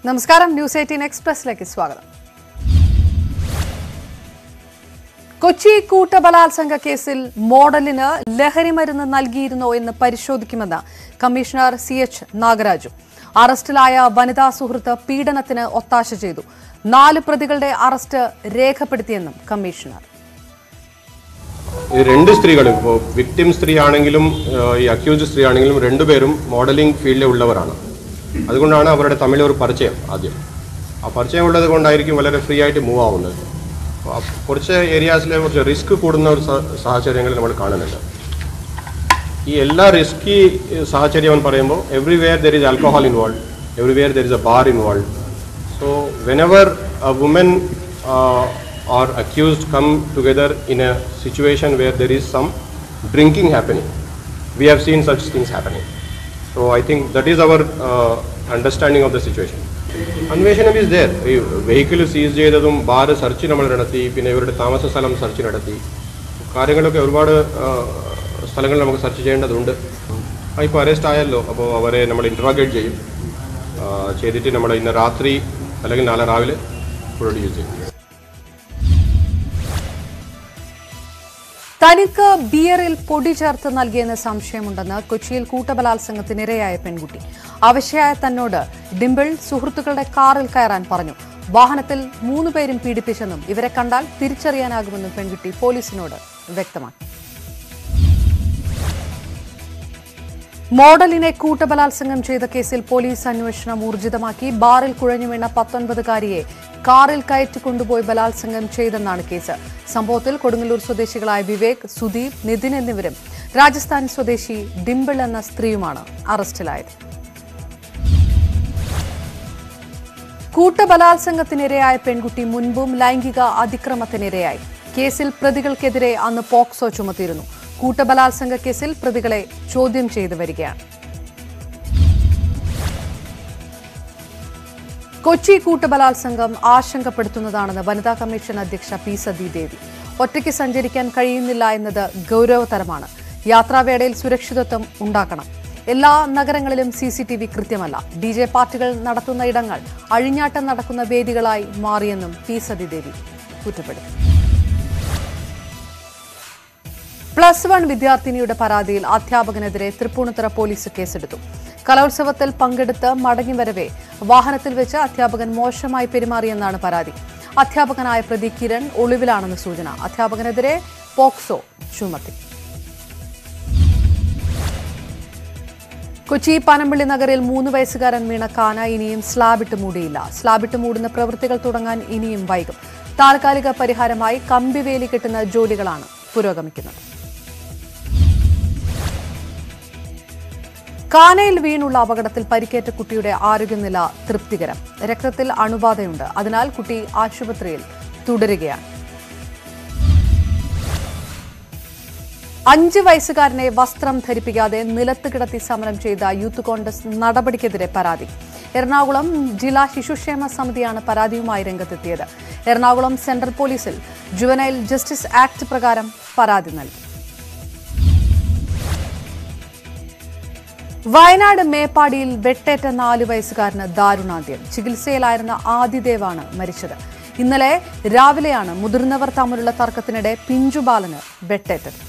നമസ്കാരം news eighteen എക്സ്പ്രസിലേക്ക് സ്വാഗതം കൊച്ചി കൂട്ടബലാത്സംഗ കേസിൽ മോഡലിന് ലഹരിമരുന്ന് നൽകിയിരുന്നോ എന്ന് പരിശോധിക്കുമെന്ന് കമ്മീഷണർ സി എച്ച് നാഗരാജു അറസ്റ്റിലായ വനിതാ സുഹൃത്ത് പീഡനത്തിന് ഒത്താശ ചെയ്തു നാല് പ്രതികളുടെ അറസ്റ്റ് രേഖപ്പെടുത്തിയെന്നും കമ്മീഷണർ ഈ രണ്ട് സ്ത്രീകളും ഇപ്പോൾ വിക്ടിം സ്ത്രീ ആണെങ്കിലും ഏഹ്, ഈ അക്യൂസ്ഡ് സ്ത്രീ ആണെങ്കിലും രണ്ടുപേരും മോഡലിംഗ് ഫീൽഡിൽ ഉള്ളവരാണ് അതുകൊണ്ടാണ് അവരുടെ തമ്മിൽ ഒരു പരിചയം ആദ്യം ആ പരിചയം ഉള്ളത് കൊണ്ടായിരിക്കും വളരെ ഫ്രീ ആയിട്ട് മൂവ് ആവുന്നത് അപ്പോൾ ആ കുറച്ച് ഏരിയാസിൽ കുറച്ച് റിസ്ക് കൂടുന്ന ഒരു സ- സാഹചര്യങ്ങൾ നമ്മൾ കാണുന്നുണ്ട് ഈ എല്ലാ റിസ്കി സാഹചര്യം എന്ന് പറയുമ്പോൾ everywhere there is alcohol involve everywhere there is a bar involve So whenever a woman uh, or accused come together in a situation where there is some drinking happening, we have seen such things happening. So I think that is our uh, understanding of the situation. അന്വേഷണം is there ഈ vehicle seize ചെയ്തതും bar search നമ്മൾ നടത്തി പിന്നെ ഇവരുടെ താമസ സ്ഥലം search നടത്തി കാര്യങ്ങളൊക്കെ ഒരുപാട് സ്ഥലങ്ങൾ നമുക്ക് സെർച്ച് ചെയ്യേണ്ടതുണ്ട് ഇപ്പോൾ അറസ്റ്റ് ആയല്ലോ അപ്പോൾ അവരെ നമ്മൾ ഇൻട്രോഗേറ്റ് ചെയ്യും ആ, ചെയ്തിട്ട് നമ്മൾ ഇന്ന് രാത്രി അല്ലെങ്കിൽ നാളെ രാവിലെ പ്രൊഡ്യൂസ് ചെയ്യും തനിക്ക് ബിയറിൽ പൊടി ചേർത്ത് നൽകിയെന്ന് സംശയമുണ്ടെന്ന് കൊച്ചിയിൽ കൂട്ടബലാത്സംഗത്തിനിരയായ പെൺകുട്ടി അവശയായ തന്നോട് ഡിംപിൾ സുഹൃത്തുക്കളുടെ കാറിൽ കയറാൻ പറഞ്ഞു വാഹനത്തിൽ മൂന്ന് പേരും പീഡിപ്പിച്ചെന്നും ഇവരെ കണ്ടാൽ തിരിച്ചറിയാനാകുമെന്നും പെൺകുട്ടി പോലീസിനോട് വ്യക്തമാക്കി മോഡലിനെ കൂട്ടബലാത്സംഗം ചെയ്ത കേസിൽ പോലീസ് അന്വേഷണം ഊർജിതമാക്കി ബാറിൽ കുഴഞ്ഞു വീണ പത്തൊൻപതുകാരിയെ കാറിൽ കയറ്റി കൊണ്ടുപോയി ബലാത്സംഗം ചെയ്തെന്നാണ് കേസ് സംഭവത്തിൽ കൊടുങ്ങല്ലൂർ സ്വദേശികളായ വിവേക് സുദീപ് നിതിൻ എന്നിവരും രാജസ്ഥാൻ സ്വദേശി ഡിംപിൾ എന്ന സ്ത്രീയുമാണ് അറസ്റ്റിലായത് കൂട്ടബലാത്സംഗത്തിനിരയായ പെൺകുട്ടി മുൻപും ലൈംഗിക അതിക്രമത്തിനിരയായി കേസിൽ പ്രതികൾക്കെതിരെ അന്ന് പോക്സോ ചുമത്തിയിരുന്നു കൂട്ടബലാത്സംഗ കേസിൽ പ്രതികളെ ചോദ്യം ചെയ്തു വരികയാണ് കൊച്ചി കൂട്ടബലാത്സംഗം ആശങ്കപ്പെടുത്തുന്നതാണെന്ന് വനിതാ കമ്മീഷൻ അധ്യക്ഷ പി സതീദേവി ഒറ്റയ്ക്ക് സഞ്ചരിക്കാൻ കഴിയുന്നില്ല എന്നത് ഗൗരവതരമാണ് യാത്രാവേളയിൽ സുരക്ഷിതത്വം ഉണ്ടാക്കണം എല്ലാ നഗരങ്ങളിലും സി സി ടി വി കൃത്യമല്ല ഡി ജെ പാർട്ടികൾ നടത്തുന്ന ഇടങ്ങൾ അഴിഞ്ഞാട്ടം നടക്കുന്ന വേദികളായി മാറിയെന്നും പി സതീദേവി കുറ്റപ്പെടുത്തി പ്ലസ് വൺ വിദ്യാർത്ഥിനിയുടെ പരാതിയിൽ അധ്യാപകനെതിരെ തൃപ്പൂണിത്തുറ പോലീസ് കേസെടുത്തു കലോത്സവത്തിൽ പങ്കെടുത്ത് മടങ്ങിവരവെ വാഹനത്തിൽ വെച്ച് അധ്യാപകൻ മോശമായി പെരുമാറിയെന്നാണ് പരാതി അധ്യാപകനായ പ്രതി കിരൺ ഒളിവിലാണെന്ന് സൂചന അധ്യാപകനെതിരെ പോക്സോ ചുമത്തി കൊച്ചി പനമ്പള്ളി നഗറിൽ മൂന്ന് വയസ്സുകാരൻ വീണ കാന ഇനിയും സ്ലാബിട്ട് മൂടിയില്ല സ്ലാബിട്ട് മൂടുന്ന പ്രവൃത്തികൾ തുടങ്ങാൻ ഇനിയും വൈകും താൽക്കാലിക പരിഹാരമായി കമ്പിവേലി കെട്ടുന്ന ജോലികളാണ് പുരോഗമിക്കുന്നത് കാനയിൽ വീണുള്ള അപകടത്തിൽ പരിക്കേറ്റ കുട്ടിയുടെ ആരോഗ്യനില തൃപ്തികരം രക്തത്തിൽ അണുബാധയുണ്ട് അതിനാൽ കുട്ടി ആശുപത്രിയിൽ തുടരുകയാണ് അഞ്ച് വയസ്സുകാരനെ വസ്ത്രം ധരിപ്പിക്കാതെ നിലത്ത് കിടത്തി സമരം ചെയ്ത യൂത്ത് കോൺഗ്രസ് നടപടിക്കെതിരെ പരാതി എറണാകുളം ജില്ലാ ശിശുക്ഷേമ സമിതിയാണ് പരാതിയുമായി രംഗത്തെത്തിയത് എറണാകുളം സെൻട്രൽ പോലീസിൽ ജുവനൈൽ ജസ്റ്റിസ് ആക്ട് പ്രകാരം പരാതി നൽകി വയനാട് മേപ്പാടിയിൽ വെട്ടേറ്റ നാലു വയസ്സുകാരന് ദാരുണാന്ത്യം ചികിത്സയിലായിരുന്ന ആദിദേവാണ് മരിച്ചത് ഇന്നലെ രാവിലെയാണ് മുതിർന്നവർ തമ്മിലുള്ള തർക്കത്തിനിടെ പിഞ്ചുബാലന് വെട്ടേറ്റത്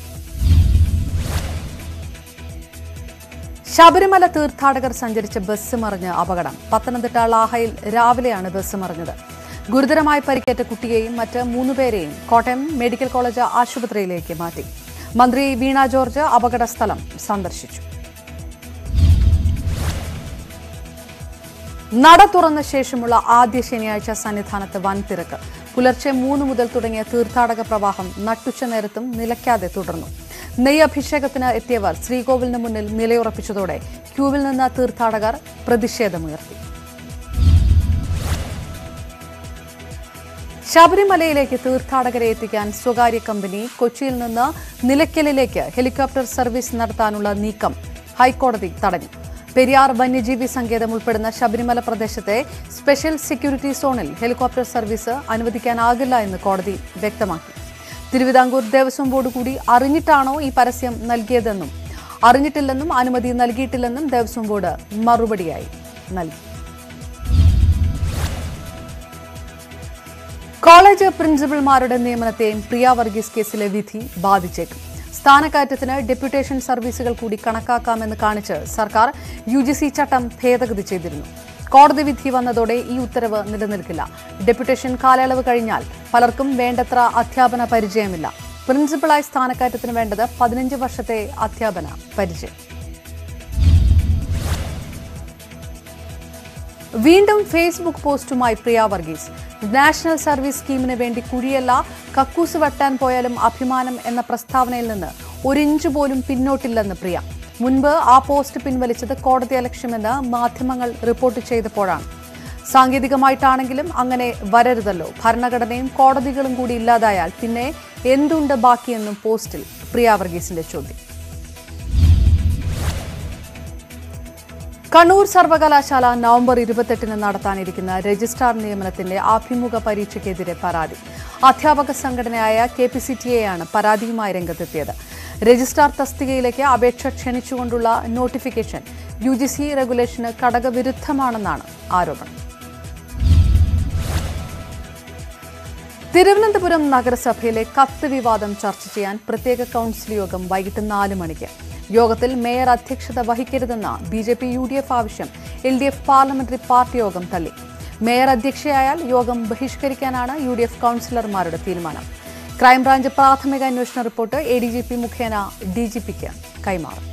ശബരിമല തീർത്ഥാടകർ സഞ്ചരിച്ച ബസ് മറിഞ്ഞ് അപകടം പത്തനംതിട്ട ലാഹയിൽ രാവിലെയാണ് ബസ് മറിഞ്ഞത് ഗുരുതരമായി പരിക്കേറ്റ കുട്ടിയെയും മറ്റ് മൂന്നുപേരെയും കോട്ടയം മെഡിക്കൽ കോളേജ് ആശുപത്രിയിലേക്ക് മാറ്റി മന്ത്രി വീണ ജോർജ് അപകട സ്ഥലം സന്ദർശിച്ചു നട തുറന്ന ശേഷമുള്ള ആദ്യ ശനിയാഴ്ച സന്നിധാനത്ത് വൻ തിരക്ക് പുലർച്ചെ മൂന്ന് മുതൽ തുടങ്ങിയ തീർത്ഥാടക പ്രവാഹം നട്ടുച്ച നേരത്തും നിലയ്ക്കാതെ തുടർന്നു നെയ്യഭിഷേകത്തിന് എത്തിയവർ ശ്രീകോവിലിന് മുന്നിൽ നിലയുറപ്പിച്ചതോടെ ക്യൂവിൽ നിന്ന് തീർത്ഥാടകർ പ്രതിഷേധമുയർത്തി ശബരിമലയിലേക്ക് തീർത്ഥാടകരെ എത്തിക്കാൻ സ്വകാര്യ കമ്പനി കൊച്ചിയിൽ നിന്ന് നിലയ്ക്കലിലേക്ക് ഹെലികോപ്റ്റർ സർവീസ് നടത്താനുള്ള നീക്കം ഹൈക്കോടതി തടഞ്ഞു പെരിയാർ വന്യജീവി സങ്കേതം ഉൾപ്പെടുന്ന ശബരിമല പ്രദേശത്തെ സ്പെഷ്യൽ സെക്യൂരിറ്റി സോണിൽ ഹെലികോപ്റ്റർ സർവീസ് അനുവദിക്കാനാകില്ല എന്ന് കോടതി വ്യക്തമാക്കി തിരുവിതാംകൂർ ദേവസ്വം ബോർഡ് കൂടി അറിഞ്ഞിട്ടാണോ ഈ പരസ്യം നൽകിയതെന്നും അറിഞ്ഞിട്ടില്ലെന്നും അനുമതി നൽകിയിട്ടില്ലെന്നും ദേവസ്വം ബോർഡ് മറുപടിയായി നൽകി കോളേജ് പ്രിൻസിപ്പൽമാരുടെ നിയമനത്തെയും പ്രിയ വർഗീസ് കേസിലെ വിധി ബാധിച്ചേക്കും സ്ഥാനക്കയറ്റത്തിന് ഡെപ്യൂട്ടേഷൻ സർവീസുകൾ കൂടി കണക്കാക്കാമെന്ന് കാണിച്ച് സർക്കാർ യു ജി സി ചട്ടം ഭേദഗതി ചെയ്തിരുന്നു കോടതി വിധി വന്നതോടെ ഈ ഉത്തരവ് നിലനിൽക്കില്ല ഡെപ്യൂട്ടേഷൻ കാലയളവ് കഴിഞ്ഞാൽ പലർക്കും വേണ്ടത്ര അധ്യാപന പരിചയമില്ല പ്രിൻസിപ്പലായി സ്ഥാനക്കയറ്റത്തിന് വേണ്ടത് പതിനഞ്ച് വർഷത്തെ അധ്യാപന പരിചയം വീണ്ടും ഫേസ്ബുക്ക് പോസ്റ്റുമായി പ്രിയ വർഗീസ് നാഷണൽ സർവീസ് സ്കീമിന് വേണ്ടി കുഴിയല്ല കക്കൂസ് വെട്ടാൻ പോയാലും അഭിമാനം എന്ന പ്രസ്താവനയിൽ നിന്ന് ഒരിഞ്ച് പോലും പിന്നോട്ടില്ലെന്ന് പ്രിയ മുൻപ് ആ പോസ്റ്റ് പിൻവലിച്ചത് കോടതി അലക്ഷ്യമെന്ന് മാധ്യമങ്ങൾ റിപ്പോർട്ട് ചെയ്തപ്പോഴാണ് സാങ്കേതികമായിട്ടാണെങ്കിലും അങ്ങനെ വരരുതല്ലോ ഭരണഘടനയും കോടതികളും കൂടി ഇല്ലാതായാൽ പിന്നെ എന്തുണ്ട് ബാക്കിയെന്നും പോസ്റ്റിൽ പ്രിയ വർഗീസിന്റെ ചോദ്യം കണ്ണൂർ സർവകലാശാല നവംബർ ഇരുപത്തെട്ടിന് നടത്താനിരിക്കുന്ന രജിസ്ട്രാർ നിയമനത്തിന്റെ ആഭിമുഖ പരീക്ഷയ്ക്കെതിരെ പരാതി അധ്യാപക സംഘടനയായ കെ പി സി ടി എയാണ് പരാതിയുമായി രംഗത്തെത്തിയത് രജിസ്ട്രാർ തസ്തികയിലേക്ക് അപേക്ഷ ക്ഷണിച്ചുകൊണ്ടുള്ള നോട്ടിഫിക്കേഷൻ യു ജി സി റെഗുലേഷന് ഘടകവിരുദ്ധമാണെന്നാണ് ആരോപണം തിരുവനന്തപുരം നഗരസഭയിലെ കത്ത് വിവാദം ചർച്ച ചെയ്യാൻ പ്രത്യേക കൗൺസിൽ യോഗം വൈകിട്ട് നാല് മണിക്ക് യോഗത്തിൽ മേയർ അധ്യക്ഷത വഹിക്കരുതെന്ന B J P U D F ആവശ്യം L D F parliamentary party യോഗം തള്ളി മേയർ അധ്യക്ഷയായാൽ യോഗം ബഹിഷ്കരിക്കാനാണ് യു ഡി എഫ് കൗൺസിലർമാരുടെ തീരുമാനം ക്രൈംബ്രാഞ്ച് പ്രാഥമിക അന്വേഷണ report A D G P മുഖേന ഡി ജി പിക്ക് കൈമാറും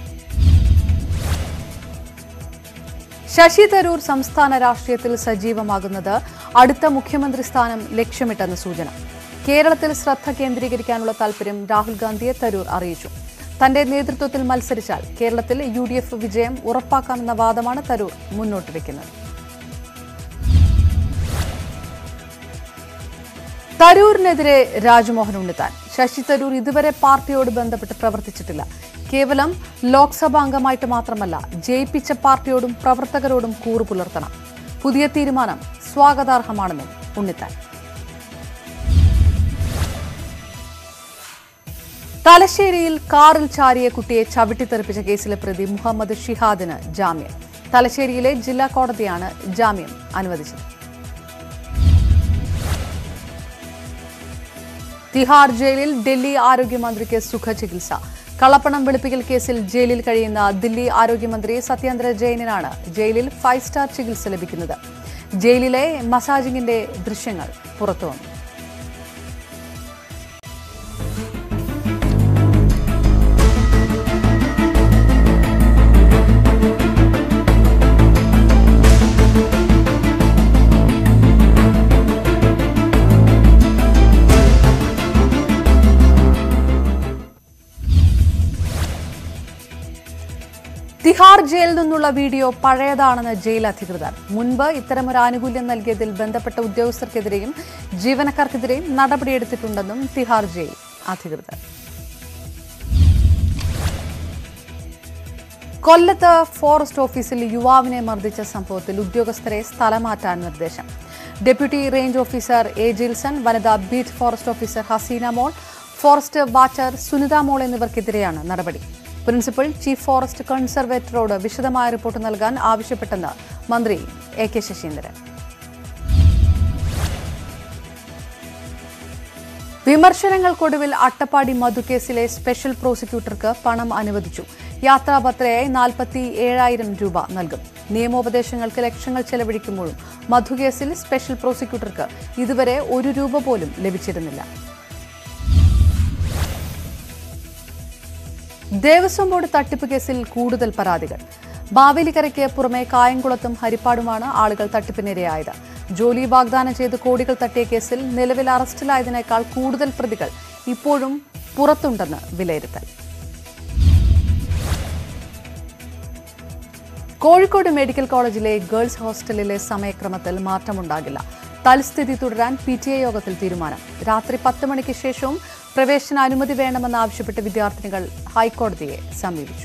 ശശി തരൂർ സംസ്ഥാന രാഷ്ട്രീയത്തിൽ സജീവമാകുന്നത് അടുത്ത മുഖ്യമന്ത്രി സ്ഥാനം ലക്ഷ്യമിട്ടെന്ന് സൂചന കേരളത്തിൽ ശ്രദ്ധ കേന്ദ്രീകരിക്കാനുള്ള താൽപര്യം രാഹുൽ ഗാന്ധിയെ തരൂർ അറിയിച്ചു തന്റെ നേതൃത്വത്തിൽ മത്സരിച്ചാൽ കേരളത്തിൽ യു ഡി എഫ് വിജയം ഉറപ്പാക്കാമെന്ന വാദമാണ് തരൂർ മുന്നോട്ട് വയ്ക്കുന്നത് തരൂരിനെതിരെ രാജ്മോഹൻ ഉണ്ണിത്താൻ ശശി തരൂർ ഇതുവരെ പാർട്ടിയോട് ബന്ധപ്പെട്ട് പ്രവർത്തിച്ചിട്ടില്ല കേവലം ലോക്സഭാ അംഗമായിട്ട് മാത്രമല്ല ജയിപ്പിച്ച പാർട്ടിയോടും പ്രവർത്തകരോടും കൂറു പുലർത്തണം പുതിയ തീരുമാനം സ്വാഗതാർഹമാണെന്നും ഉണ്ണിത്താൻ തലശ്ശേരിയിൽ കാറിൽ ചാരിയ കുട്ടിയെ ചവിട്ടിത്തെറിപ്പിച്ച കേസിലെ പ്രതി മുഹമ്മദ് ഷിഹാദിന് ജാമ്യം തലശ്ശേരിയിലെ ജില്ലാ കോടതിയാണ് ജാമ്യം അനുവദിച്ചത് തിഹാർ ജയിലിൽ ഡൽഹി ആരോഗ്യമന്ത്രിക്ക് സുഖചികിത്സ കള്ളപ്പണം വെളുപ്പിക്കൽ കേസിൽ ജയിലിൽ കഴിയുന്ന ദില്ലി ആരോഗ്യമന്ത്രി സത്യേന്ദ്ര ജെയിനിനാണ് ജയിലിൽ ഫൈവ് സ്റ്റാർ ചികിത്സ ലഭിക്കുന്നത് ജയിലിലെ മസാജിങ്ങിന്റെ ദൃശ്യങ്ങൾ പുറത്തുവന്നു തിഹാർ ജയിലിൽ നിന്നുള്ള വീഡിയോ പഴയതാണെന്ന് ജയിൽ അധികൃതർ മുൻപ് ഇത്തരമൊരു ആനുകൂല്യം നൽകിയതിൽ ബന്ധപ്പെട്ട ഉദ്യോഗസ്ഥർക്കെതിരെയും ജീവനക്കാർക്കെതിരെയും നടപടിയെടുത്തിട്ടുണ്ടെന്നും തിഹാർ ജയിൽ അധികൃതർ കൊല്ലത്ത് ഫോറസ്റ്റ് ഓഫീസിൽ യുവാവിനെ മർദ്ദിച്ച സംഭവത്തിൽ ഉദ്യോഗസ്ഥരെ സ്ഥലമാറ്റാൻ നിർദ്ദേശം deputy range officer A Jilson വനിതാ beat forest officer Haseena Mol forest watcher Sunitha Mol എന്നിവർക്കെതിരെയാണ് നടപടി പ്രിൻസിപ്പൽ ചീഫ് ഫോറസ്റ്റ് കൺസർവേറ്ററോട് വിശദമായ റിപ്പോർട്ട് നൽകാൻ ആവശ്യപ്പെട്ടെന്ന് മന്ത്രി എ കെ ശശീന്ദ്രൻ വിമർശനങ്ങൾക്കൊടുവിൽ അട്ടപ്പാടി മധുക്കേസിലെ സ്പെഷ്യൽ പ്രോസിക്യൂട്ടർക്ക് പണം അനുവദിച്ചു യാത്രാപത്രയായി നാൽപ്പത്തി ഏഴായിരം രൂപ നൽകും നിയമോപദേശങ്ങൾക്ക് ലക്ഷങ്ങൾ ചെലവഴിക്കുമ്പോഴും മധുകേസിൽ സ്പെഷ്യൽ പ്രോസിക്യൂട്ടർക്ക് ഇതുവരെ ഒരു രൂപ പോലും ലഭിച്ചിരുന്നില്ല ദേവസ്വം ബോർഡ് തട്ടിപ്പ് കേസിൽ കൂടുതൽ പരാതികൾ ബാവേലിക്കരയ്ക്ക് പുറമെ കായംകുളത്തും ഹരിപ്പാടുമാണ് ആളുകൾ തട്ടിപ്പിനിരയായത് ജോലി വാഗ്ദാനം ചെയ്ത് കോടികൾ തട്ടിയ കേസിൽ നിലവിൽ അറസ്റ്റിലായതിനേക്കാൾ കൂടുതൽ പ്രതികൾ ഇപ്പോഴും പുറത്തുണ്ടെന്ന് വിലയിരുത്തൽ കോഴിക്കോട് മെഡിക്കൽ കോളേജിലെ ഗേൾസ് ഹോസ്റ്റലിലെ സമയക്രമത്തിൽ മാറ്റമുണ്ടാകില്ല തൽസ്ഥിതി തുടരാൻ പി ടി എ യോഗത്തിൽ തീരുമാനം രാത്രി പത്ത് മണിക്ക് ശേഷവും പ്രവേശനാനുമതി വേണമെന്നാവശ്യപ്പെട്ട് വിദ്യാർത്ഥിനികൾ ഹൈക്കോടതിയെ സമീപിച്ചു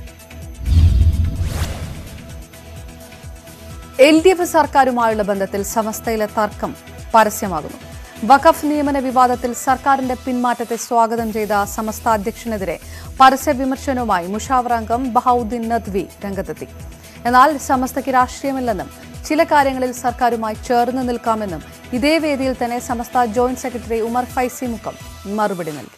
എൽ ഡി എഫ് സർക്കാരുമായുള്ള ബന്ധത്തിൽ സമസ്തയിലെ തർക്കം പരസ്യമാകുന്നു വഖഫ് നിയമന വിവാദത്തിൽ സർക്കാരിന്റെ പിന്മാറ്റത്തെ സ്വാഗതം ചെയ്ത സമസ്ത അധ്യക്ഷനെതിരെ പരസ്യ വിമർശനവുമായി മുഷാവർ അംഗം ബഹൌദ്ദീൻ നദ്വി രംഗത്തെത്തി എന്നാൽ സമസ്തയ്ക്ക് രാഷ്ട്രീയമില്ലെന്നും ചില കാര്യങ്ങളിൽ സർക്കാരുമായി ചേർന്ന് നിൽക്കാമെന്നും ഇതേ വേദിയിൽ തന്നെ സമസ്ത ജോയിന്റ് സെക്രട്ടറി ഉമർ ഫൈസി മുക്കം മറുപടി നൽകി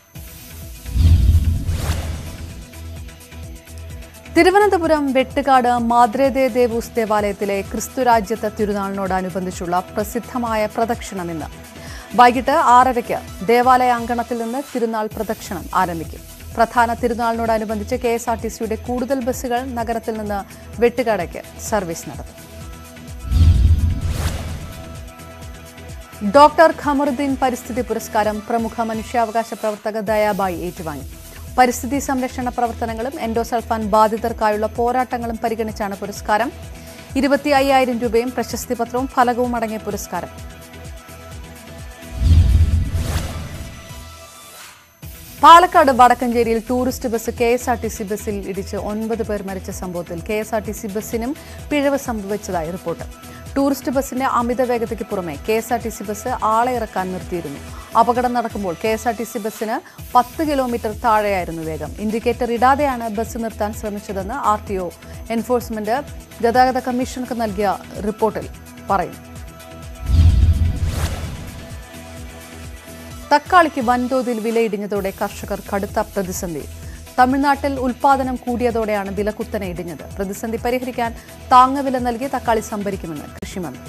തിരുവനന്തപുരം വെട്ടുകാട് മാദ്രേദേ ദേവൂസ് ദേവാലയത്തിലെ ക്രിസ്തുരാജ്യത്തെ തിരുനാളിനോടനുബന്ധിച്ചുള്ള പ്രസിദ്ധമായ പ്രദക്ഷിണം ഇന്ന് വൈകിട്ട് ആറരയ്ക്ക് ദേവാലയ അങ്കണത്തിൽ നിന്ന് തിരുനാൾ പ്രദക്ഷിണം ആരംഭിക്കും പ്രധാന തിരുനാളിനോടനുബന്ധിച്ച് കെ എസ് ആർ ടി സിയുടെ കൂടുതൽ ബസ്സുകൾ നഗരത്തിൽ നിന്ന് വെട്ടുകാടേക്ക് സർവീസ് നടത്തും ഡോക്ടർ ഖമറുദ്ദീൻ പരിസ്ഥിതി പുരസ്കാരം പ്രമുഖ മനുഷ്യാവകാശ പ്രവർത്തക ദയാബായി ഏറ്റുവാങ്ങി പരിസ്ഥിതി സംരക്ഷണ പ്രവർത്തനങ്ങളും എൻഡോസൾഫാൻ ബാധിതർക്കായുള്ള പോരാട്ടങ്ങളും പരിഗണിച്ചാണ് പുരസ്കാരം ഇരുപത്തി അയ്യായിരം രൂപയും പ്രശസ്തി പത്രവും ഫലകവും അടങ്ങിയ പുരസ്കാരം പാലക്കാട് വടക്കഞ്ചേരിയിൽ tourist bus K S R T C ബസ്സിൽ ഇടിച്ച് ഒൻപത് പേർ മരിച്ച സംഭവത്തിൽ K S R T C ബസ്സിനും പിഴവ് സംഭവിച്ചതായി റിപ്പോർട്ട് ടൂറിസ്റ്റ് ബസ്സിന്റെ അമിത വേഗതയ്ക്ക് പുറമെ K S R T C bus ആളെ ഇറക്കാൻ നിർത്തിയിരുന്നു അപകടം നടക്കുമ്പോൾ K S R T C ബസ്സിന് പത്ത് കിലോമീറ്റർ താഴെയായിരുന്നു വേഗം ഇൻഡിക്കേറ്റർ ഇടാതെയാണ് ബസ് നിർത്താൻ ശ്രമിച്ചതെന്ന് ആർ ടി ഒ എൻഫോഴ്സ്മെന്റ് ഗതാഗത കമ്മീഷണർക്ക് നൽകിയ റിപ്പോർട്ടിൽ പറയുന്നു തക്കാളിക്ക് വൻതോതിൽ വിലയിടിഞ്ഞതോടെ കർഷകർ കടുത്ത പ്രതിസന്ധി തമിഴ്നാട്ടിൽ ഉൽപാദനം കൂടിയതോടെയാണ് വില കുത്തനെ ഇടിഞ്ഞത് പ്രതിസന്ധി പരിഹരിക്കാൻ താങ്ങുവില നൽകി തക്കാളി സംഭരിക്കുമെന്ന് കൃഷിമന്ത്രി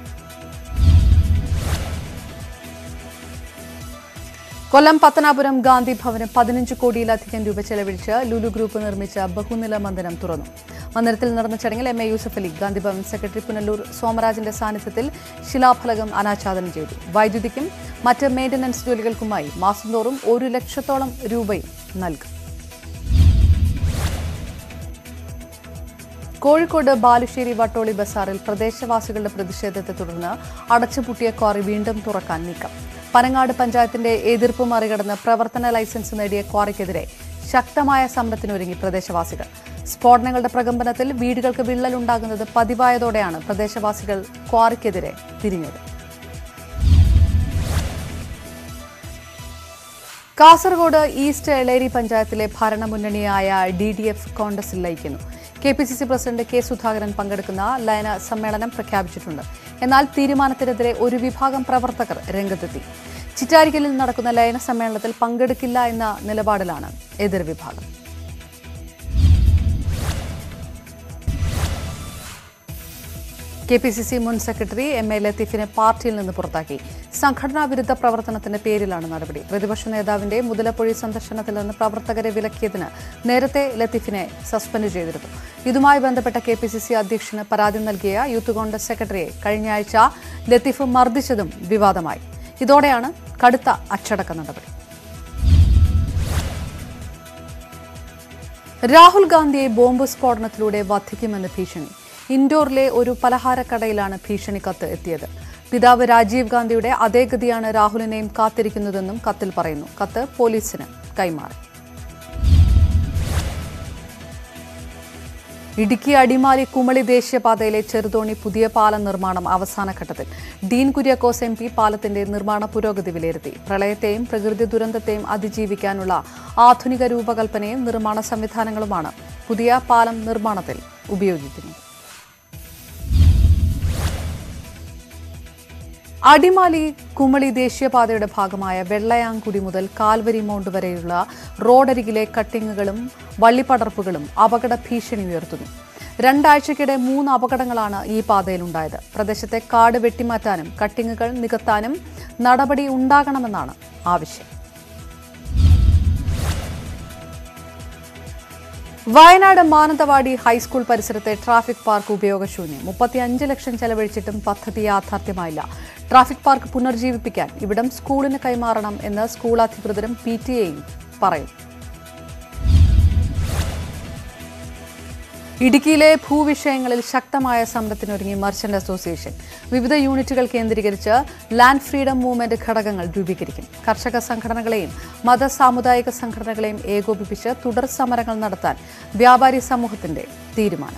കൊല്ലം പത്തനാപുരം ഗാന്ധി ഭവന് പതിനഞ്ച് കോടിയിലധികം രൂപ ചെലവഴിച്ച് ലുലു ഗ്രൂപ്പ് നിർമ്മിച്ച ബഹുനില മന്ദിരം തുറന്നു മന്ദിരത്തിൽ നടന്ന ചടങ്ങിൽ M A Yusuff Ali Gandhi Bhavan secretary Punalur സോമരാജിന്റെ സാന്നിധ്യത്തിൽ ശിലാഫലകം അനാച്ഛാദനം ചെയ്തു വൈദ്യുതിക്കും മറ്റ് മെയിന്റനൻസ് ജോലികൾക്കുമായി മാസം തോറും ഒരു ലക്ഷത്തോളം രൂപയും നൽകും കോഴിക്കോട് ബാലുശ്ശേരി വട്ടോളി ബസാറിൽ പ്രദേശവാസികളുടെ പ്രതിഷേധത്തെ തുടർന്ന് അടച്ചുപൂട്ടിയ ക്വാറി വീണ്ടും തുറക്കാൻ നീക്കം പനങ്ങാട് പഞ്ചായത്തിന്റെ എതിർപ്പ് മറികടന്ന് പ്രവർത്തന ലൈസൻസ് നേടിയ ക്വാറിക്കെതിരെ ശക്തമായ സമരത്തിനൊരുങ്ങി പ്രദേശവാസികൾ സ്ഫോടനങ്ങളുടെ പ്രകമ്പനത്തിൽ വീടുകൾക്ക് വിള്ളലുണ്ടാകുന്നത് പതിവായതോടെയാണ് പ്രദേശവാസികൾ ക്വാറിക്കെതിരെ തിരിഞ്ഞത് കാസർഗോഡ് ഈസ്റ്റ് എളേരി പഞ്ചായത്തിലെ ഭരണമുന്നണിയായ ഡി ഡി എഫ് കോൺഗ്രസിൽ ലയിക്കുന്നു K P C C president K Sudhakaran പങ്കെടുക്കുന്ന ലയന സമ്മേളനം പ്രഖ്യാപിച്ചിട്ടുണ്ട് എന്നാൽ തീരുമാനത്തിനെതിരെ ഒരു വിഭാഗം പ്രവർത്തകർ രംഗത്തെത്തി ചിറ്റാരിക്കലിൽ നടക്കുന്ന ലയന സമ്മേളനത്തിൽ പങ്കെടുക്കില്ല എന്ന നിലപാടിലാണ് എതിർവിഭാഗം കെ പി സി സി മുൻ സെക്രട്ടറി എം എ ലത്തീഫിനെ പാർട്ടിയിൽ നിന്ന് പുറത്താക്കി സംഘടനാ വിരുദ്ധ പ്രവർത്തനത്തിന്റെ പേരിലാണ് നടപടി പ്രതിപക്ഷ നേതാവിന്റെ മുതലപ്പൊഴി സന്ദർശനത്തിൽ നിന്ന് പ്രവർത്തകരെ വിലക്കിയതിന് നേരത്തെ ലത്തീഫിനെ സസ്പെൻഡ് ചെയ്തിരുന്നു ഇതുമായി ബന്ധപ്പെട്ട കെ പി സി സി അധ്യക്ഷന് പരാതി നൽകിയ യൂത്ത് കോൺഗ്രസ് സെക്രട്ടറിയെ കഴിഞ്ഞയാഴ്ച ലത്തീഫ് മർദ്ദിച്ചതും വിവാദമായി ഇതോടെയാണ് കടുത്ത അച്ചടക്ക നടപടി രാഹുൽ ഗാന്ധിയെ ബോംബ് സ്ഫോടനത്തിലൂടെ വധിക്കുമെന്ന് ഭീഷണി ഇൻഡോറിലെ ഒരു പലഹാരക്കടയിലാണ് ഭീഷണി കത്ത് എത്തിയത് പിതാവ് രാജീവ് ഗാന്ധിയുടെ അതേ ഗതിയാണ് രാഹുലിനെയും കാത്തിരിക്കുന്നതെന്നും കത്തിൽ പറയുന്നു കത്ത് പോലീസിന് കൈമാറി ഇടുക്കി അടിമാലി കുമളി ദേശീയപാതയിലെ ചെറുതോണി പുതിയ പാലം നിർമ്മാണം അവസാന ഘട്ടത്തിൽ ഡീൻ കുര്യാക്കോസ് എം പി പാലത്തിന്റെ നിർമ്മാണ പുരോഗതി വിലയിരുത്തി പ്രളയത്തെയും പ്രകൃതി ദുരന്തത്തെയും അതിജീവിക്കാനുള്ള ആധുനിക രൂപകൽപ്പനയും നിർമ്മാണ സംവിധാനങ്ങളുമാണ് പുതിയ പാലം നിർമ്മാണത്തിൽ ഉപയോഗിക്കുന്നത് അടിമാലി കുമളി ദേശീയപാതയുടെ ഭാഗമായ വെള്ളയാങ്കുടി മുതൽ കാൽവരി മൗണ്ട് വരെയുള്ള റോഡരികിലെ കട്ടിങ്ങുകളും വള്ളിപ്പടർപ്പുകളും അപകട ഭീഷണി ഉയർത്തുന്നു രണ്ടാഴ്ചയ്ക്കിടെ മൂന്ന് അപകടങ്ങളാണ് ഈ പാതയിലുണ്ടായത് പ്രദേശത്തെ കാട് വെട്ടിമാറ്റാനും കട്ടിങ്ങുകൾ നികത്താനും നടപടി ഉണ്ടാകണമെന്നാണ് ആവശ്യം വയനാട് മാനന്തവാടി ഹൈസ്കൂൾ പരിസരത്തെ ട്രാഫിക് പാർക്ക് ഉപയോഗശൂന്യം മുപ്പത്തിയഞ്ച് ലക്ഷം ചെലവഴിച്ചിട്ടും പദ്ധതി യാഥാർത്ഥ്യമായില്ല ട്രാഫിക് പാർക്ക് പുനർജീവിപ്പിക്കാൻ ഇവിടം സ്കൂളിന് കൈമാറണം എന്ന് സ്കൂൾ അധികൃതരും പി ടി എയും പറയും ഇടുക്കിയിലെ ഭൂവിഷയങ്ങളിൽ ശക്തമായ സമരത്തിനൊരുങ്ങി മർച്ചന്റ് അസോസിയേഷൻ വിവിധ യൂണിറ്റുകൾ കേന്ദ്രീകരിച്ച് ലാൻഡ് ഫ്രീഡം മൂവ്മെന്റ് ഘടകങ്ങൾ രൂപീകരിക്കും കർഷക സംഘടനകളെയും മത സാമുദായിക സംഘടനകളെയും ഏകോപിപ്പിച്ച് തുടർ സമരങ്ങൾ നടത്താൻ വ്യാപാരി സമൂഹത്തിന്റെ തീരുമാനം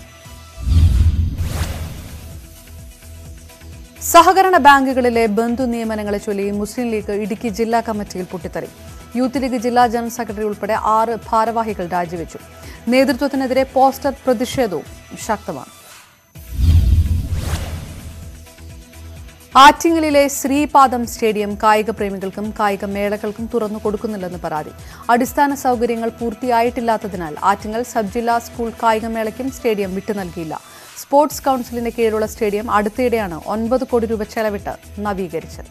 സഹകരണ ബാങ്കുകളിലെ ബന്ധു നിയമനങ്ങളെ ചൊല്ലി മുസ്ലിം ലീഗ് ഇടുക്കി ജില്ലാ കമ്മിറ്റിയിൽ പൊട്ടിത്തെറി യൂത്ത് ലീഗ് ജില്ലാ ജനറൽ സെക്രട്ടറി ഉൾപ്പെടെ ആറ് ഭാരവാഹികൾ രാജിവെച്ചു നേതൃത്വത്തിനെതിരെ പോസ്റ്റർ പ്രതിഷേധവും ശക്തമാണ് ആറ്റിങ്ങലിലെ ശ്രീപാദം സ്റ്റേഡിയം കായിക പ്രേമികൾക്കും കായിക മേളകൾക്കും തുറന്നു കൊടുക്കുന്നില്ലെന്ന് പരാതി അടിസ്ഥാന സൗകര്യങ്ങൾ പൂർത്തിയായിട്ടില്ലാത്തതിനാൽ ആറ്റിങ്ങൽ സബ് ജില്ലാ സ്കൂൾ കായികമേളയ്ക്കും സ്റ്റേഡിയം വിട്ടു നൽകിയില്ല സ്പോർട്സ് കൌൺസിലിന് കീഴിലുള്ള സ്റ്റേഡിയം അടുത്തിടെയാണ് ഒൻപത് കോടി രൂപ ചെലവിട്ട് നവീകരിച്ചത്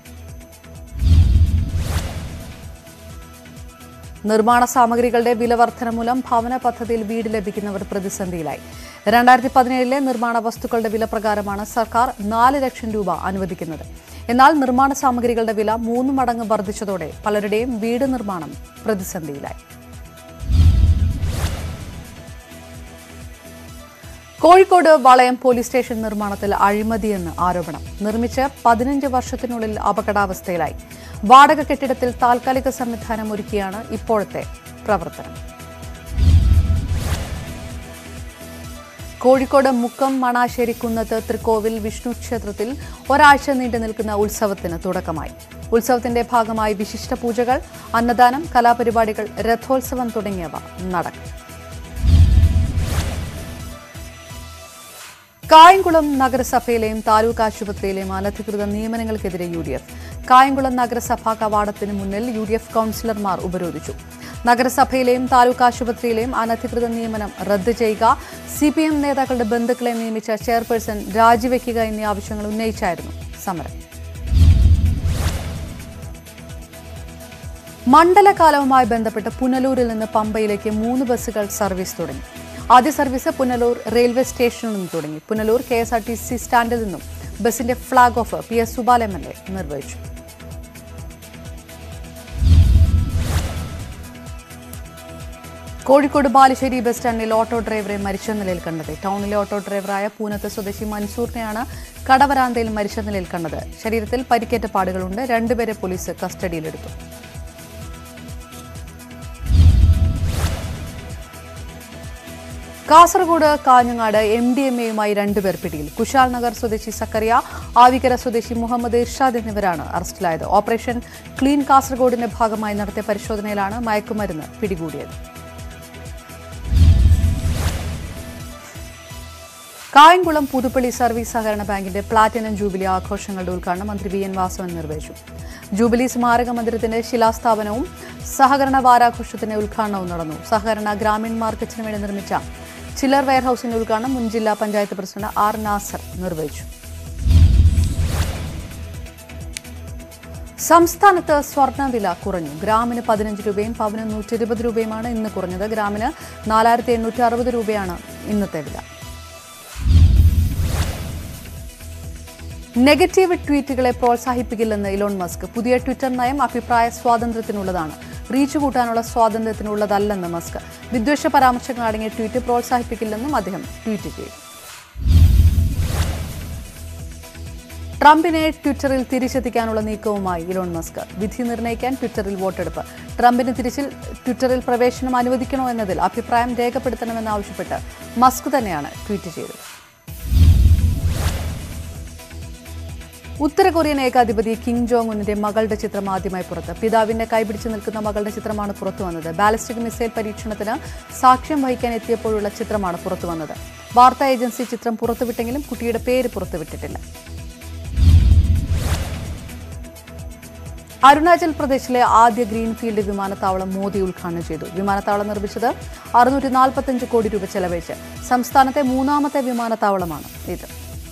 നിർമ്മാണ സാമഗ്രികളുടെ വില വർധന മൂലം ഭവന പദ്ധതിയിൽ വീട് ലഭിക്കുന്നവർ പ്രതിസന്ധിയിലായി രണ്ടായിരത്തി പതിനേഴിലെ നിർമ്മാണ വസ്തുക്കളുടെ വില പ്രകാരമാണ് സർക്കാർ നാല് ലക്ഷം രൂപ അനുവദിക്കുന്നത് എന്നാൽ നിർമ്മാണ സാമഗ്രികളുടെ വില മൂന്ന് മടങ്ങ് വർദ്ധിച്ചതോടെ പലരുടെയും വീട് നിർമ്മാണം പ്രതിസന്ധിയിലായി കോഴിക്കോട് വളയം പോലീസ് സ്റ്റേഷൻ നിർമ്മാണത്തിൽ അഴിമതിയെന്ന് ആരോപണം നിർമ്മിച്ച് പതിനഞ്ച് വർഷത്തിനുള്ളിൽ അപകടാവസ്ഥയിലായി വാടക കെട്ടിടത്തിൽ താൽക്കാലിക സംവിധാനം ഒരുക്കിയാണ് ഇപ്പോഴത്തെ പ്രവർത്തനം കോഴിക്കോട് മുക്കം മണാശ്ശേരി കുന്നത്ത് തൃക്കോവിൽ വിഷ്ണു ക്ഷേത്രത്തിൽ ഒരാഴ്ച നീണ്ടു നിൽക്കുന്ന ഉത്സവത്തിന് തുടക്കമായി ഉത്സവത്തിന്റെ ഭാഗമായി വിശിഷ്ട പൂജകൾ അന്നദാനം കലാപരിപാടികൾ രഥോത്സവം തുടങ്ങിയവ നടക്കും കായംകുളം നഗരസഭയിലെയും താലൂക്ക് ആശുപത്രിയിലെയും അനധികൃത നിയമനങ്ങൾക്കെതിരെ യു ഡി എഫ് കായംകുളം നഗരസഭാ കവാടത്തിന് മുന്നിൽ യു ഡി എഫ് കൌൺസിലർമാർ ഉപരോധിച്ചു നഗരസഭയിലെയും താലൂക്ക് ആശുപത്രിയിലെയും അനധികൃത നിയമനം റദ്ദ് ചെയ്യുക സി പി എം നേതാക്കളുടെ ബന്ധുക്കളെ നിയമിച്ച ചെയർപേഴ്സൺ രാജിവെക്കുക എന്നീ ആവശ്യങ്ങൾ ഉന്നയിച്ചായിരുന്നു സമരം മണ്ഡലകാലവുമായി ബന്ധപ്പെട്ട് പുനലൂരിൽ നിന്ന് പമ്പയിലേക്ക് മൂന്ന് ബസ്സുകൾ സർവീസ് തുടങ്ങി ആദ്യ സർവീസ് പുനലൂർ റെയിൽവേ സ്റ്റേഷനിൽ നിന്ന് തുടങ്ങി Punalur K S R T C സ്റ്റാൻഡിൽ നിന്നും ബസിന്റെ flag off P S Subal M L A നിർവഹിച്ചു കോഴിക്കോട് ബാലുശ്ശേരി ബസ് സ്റ്റാൻഡിൽ ഓട്ടോ ഡ്രൈവറെ മരിച്ച നിലയിൽ കണ്ടത് ടൗണിലെ ഓട്ടോ ഡ്രൈവറായ പൂനത്ത് സ്വദേശി മൻസൂറിനെയാണ് കടവരാന്തയിൽ മരിച്ച നിലയിൽ കണ്ടത് ശരീരത്തിൽ പരിക്കേറ്റ പാടുകളുണ്ട് രണ്ടുപേരെ പോലീസ് കസ്റ്റഡിയിലെടുത്തു Kasaragod Kanhangad M D M എയുമായി രണ്ടുപേർ പിടിയിൽ കുശാൽ നഗർ സ്വദേശി സക്കറിയ ആവിക്കര സ്വദേശി മുഹമ്മദ് ഇർഷാദ് എന്നിവരാണ് അറസ്റ്റിലായത് ഓപ്പറേഷൻ ക്ലീൻ കാസർഗോഡിന്റെ ഭാഗമായി നടത്തിയ പരിശോധനയിലാണ് മയക്കുമരുന്ന് പിടികൂടിയത് കായംകുളം പുതുപ്പള്ളി സർവീസ് സഹകരണ ബാങ്കിന്റെ പ്ലാറ്റിനം ജൂബിലി ആഘോഷങ്ങളുടെ ഉദ്ഘാടനം മന്ത്രി വി എൻ വാസവൻ നിർവഹിച്ചു ജൂബിലി സ്മാരക മന്ദിരത്തിന്റെ ശിലാസ്ഥാപനവും സഹകരണ വാരാഘോഷത്തിന്റെ ഉദ്ഘാടനവും നടന്നു സഹകരണ ഗ്രാമീൺ മാർക്കറ്റിന് വേണ്ടി നിർമ്മിച്ച ചില്ലർ വെയർഹൌസിന്റെ ഉദ്ഘാടനം മുൻ ജില്ലാ പഞ്ചായത്ത് പ്രസിഡന്റ് ആർ നാസർ നിർവഹിച്ചു സംസ്ഥാനത്ത് സ്വർണ്ണവില കുറഞ്ഞു ഗ്രാമിന് പതിനഞ്ച് രൂപയും പവന് നൂറ്റി ഇരുപത് രൂപയുമാണ് ഇന്ന് കുറഞ്ഞത് ഗ്രാമിന് നാലായിരത്തി എണ്ണൂറ്റി അറുപത് രൂപയാണ് ഇന്നത്തെ വില നെഗറ്റീവ് ട്വീറ്റുകളെ പ്രോത്സാഹിപ്പിക്കില്ലെന്ന് ഇലോൺ മസ്ക് പുതിയ ട്വിറ്റർ നയം അഭിപ്രായ സ്വാതന്ത്ര്യത്തിനുള്ളതാണ് റീച്ച് കൂട്ടാനുള്ള സ്വാതന്ത്ര്യത്തിനുള്ളതല്ലെന്ന് മസ്ക് വിദ്വേഷ പരാമർശങ്ങൾ അടങ്ങിയ ട്വീറ്റ് പ്രോത്സാഹിപ്പിക്കില്ലെന്നും അദ്ദേഹം ട്വീറ്റ് ചെയ്തു ട്രംപിനെ ട്വിറ്ററിൽ തിരിച്ചെത്തിക്കാനുള്ള നീക്കവുമായി ഇലോൺ മസ്ക് വിധി നിർണ്ണയിക്കാൻ ട്വിറ്ററിൽ വോട്ടെടുപ്പ് ട്രംപിന് തിരിച്ചിൽ ട്വിറ്ററിൽ പ്രവേശനം അനുവദിക്കണോ എന്നതിൽ അഭിപ്രായം രേഖപ്പെടുത്തണമെന്നാവശ്യപ്പെട്ട് മസ്ക് തന്നെയാണ് ട്വീറ്റ് ചെയ്തത് ഉത്തര കൊറിയൻ ഏകാധിപതി കിം ജോങ് ഉന്നിന്റെ മകളുടെ ചിത്രം ആദ്യമായി പുറത്ത് പിതാവിന്റെ കൈപിടിച്ചു നിൽക്കുന്ന മകളുടെ ചിത്രമാണ് പുറത്തു വന്നത് ബാലിസ്റ്റിക് മിസൈൽ പരീക്ഷണത്തിന് സാക്ഷ്യം വഹിക്കാൻ എത്തിയപ്പോഴുള്ള ചിത്രമാണ് പുറത്തു വന്നത് വാർത്താ ഏജൻസി ചിത്രം പുറത്തുവിട്ടെങ്കിലും കുട്ടിയുടെ പേര് പുറത്തുവിട്ടിട്ടില്ല അരുണാചൽ പ്രദേശിലെ ആദ്യ ഗ്രീൻഫീൽഡ് വിമാനത്താവളം മോദി ഉദ്ഘാടനം ചെയ്തു വിമാനത്താവളം നിർമ്മിച്ചത് അറുന്നൂറ്റി നാൽപ്പത്തഞ്ച് കോടി രൂപ ചെലവഴിച്ച് സംസ്ഥാനത്തെ മൂന്നാമത്തെ വിമാനത്താവളമാണ് ഇത്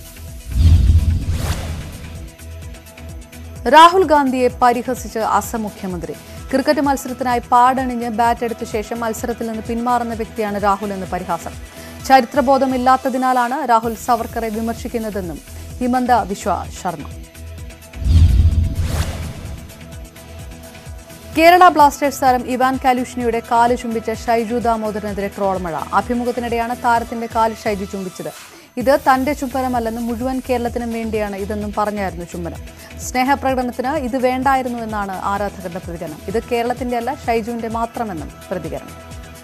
രാഹുൽ ഗാന്ധിയെ പരിഹസിച്ച് അസം മുഖ്യമന്ത്രി ക്രിക്കറ്റ് മത്സരത്തിനായി പാടണിഞ്ഞ് ബാറ്റ് എടുത്ത ശേഷം മത്സരത്തിൽ നിന്ന് പിന്മാറുന്ന വ്യക്തിയാണ് രാഹുൽ എന്ന് പരിഹാസം ചരിത്രബോധമില്ലാത്തതിനാലാണ് രാഹുൽ സവർക്കറെ വിമർശിക്കുന്നതെന്നും ഹിമന്ത വിശ്വ ശർമ്മ കേരള ബ്ലാസ്റ്റേഴ്സ് താരം ഇവാൻ കാലുഷ്നിയുടെ കാല് ചുംബിച്ച ഷൈജു ദാമോദരനെതിരെ ട്രോൾ മഴ അഭിമുഖത്തിനിടെയാണ് താരത്തിന്റെ കാല് ഷൈജു ചുംബിച്ചത് ഇത് തന്റെ ചുംബനമല്ലെന്നും മുഴുവൻ കേരളത്തിനും വേണ്ടിയാണ് ഇതെന്നും പറഞ്ഞായിരുന്നു ചുംബനം സ്നേഹപ്രകടനത്തിന് ഇത് വേണ്ടായിരുന്നു എന്നാണ് ആരാധകരുടെ പ്രതികരണം ഇത് കേരളത്തിന്റെ അല്ല ഷൈജുവിന്റെ മാത്രമെന്നും പ്രതികരണം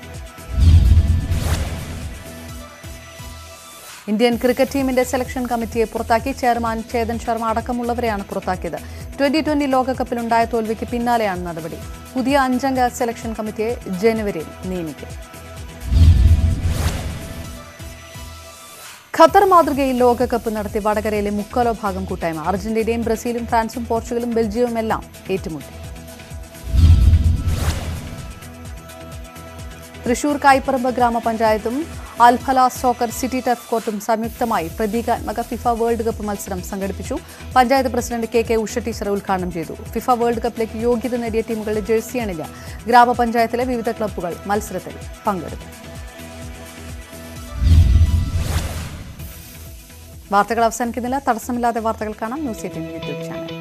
ഇന്ത്യൻ ക്രിക്കറ്റ് ടീമിന്റെ സെലക്ഷൻ കമ്മിറ്റിയെ പുറത്താക്കി ചെയർമാൻ ചേതൻ ശർമ്മ അടക്കമുള്ളവരെയാണ് പുറത്താക്കിയത് ട്വന്റി ട്വന്റി ലോകകപ്പിലുണ്ടായ തോൽവിക്ക് പിന്നാലെയാണ് നടപടി പുതിയ അഞ്ചംഗ സെലക്ഷൻ കമ്മിറ്റിയെ ജനുവരിയിൽ നിയമിക്കും ഖത്തർ മാതൃകയിൽ ലോകകപ്പ് നടത്തി വടകരയിലെ മുക്കാലോ ഭാഗം കൂട്ടായ്മ അർജന്റീനയും ബ്രസീലും ഫ്രാൻസും പോർച്ചുഗലും ബെൽജിയവും എല്ലാം ഏറ്റുമുട്ടി തൃശൂർ കായ്പറമ്പ് ഗ്രാമപഞ്ചായത്തും അൽഫല സോക്കർ സിറ്റി ടർഫ് കോർട്ടും സംയുക്തമായി പ്രതീകാത്മക ഫിഫ വേൾഡ് കപ്പ് മത്സരം സംഘടിപ്പിച്ചു panchayat president K K Usha teacher ഉദ്ഘാടനം ചെയ്തു ഫിഫ വേൾഡ് കപ്പിലേക്ക് യോഗ്യത നേടിയ ടീമുകളുടെ ജേഴ്സി അണിഞ്ഞ് ഗ്രാമപഞ്ചായത്തിലെ വിവിധ ക്ലബ്ബുകൾ മത്സരത്തിൽ പങ്കെടുത്തു വാർത്തകൾ അവസാനിക്കുന്നില്ല തടസ്സമില്ലാതെ വാർത്തകൾ കാണാം ന്യൂസ് എയ്റ്റീൻ യൂട്യൂബ് ചാനൽ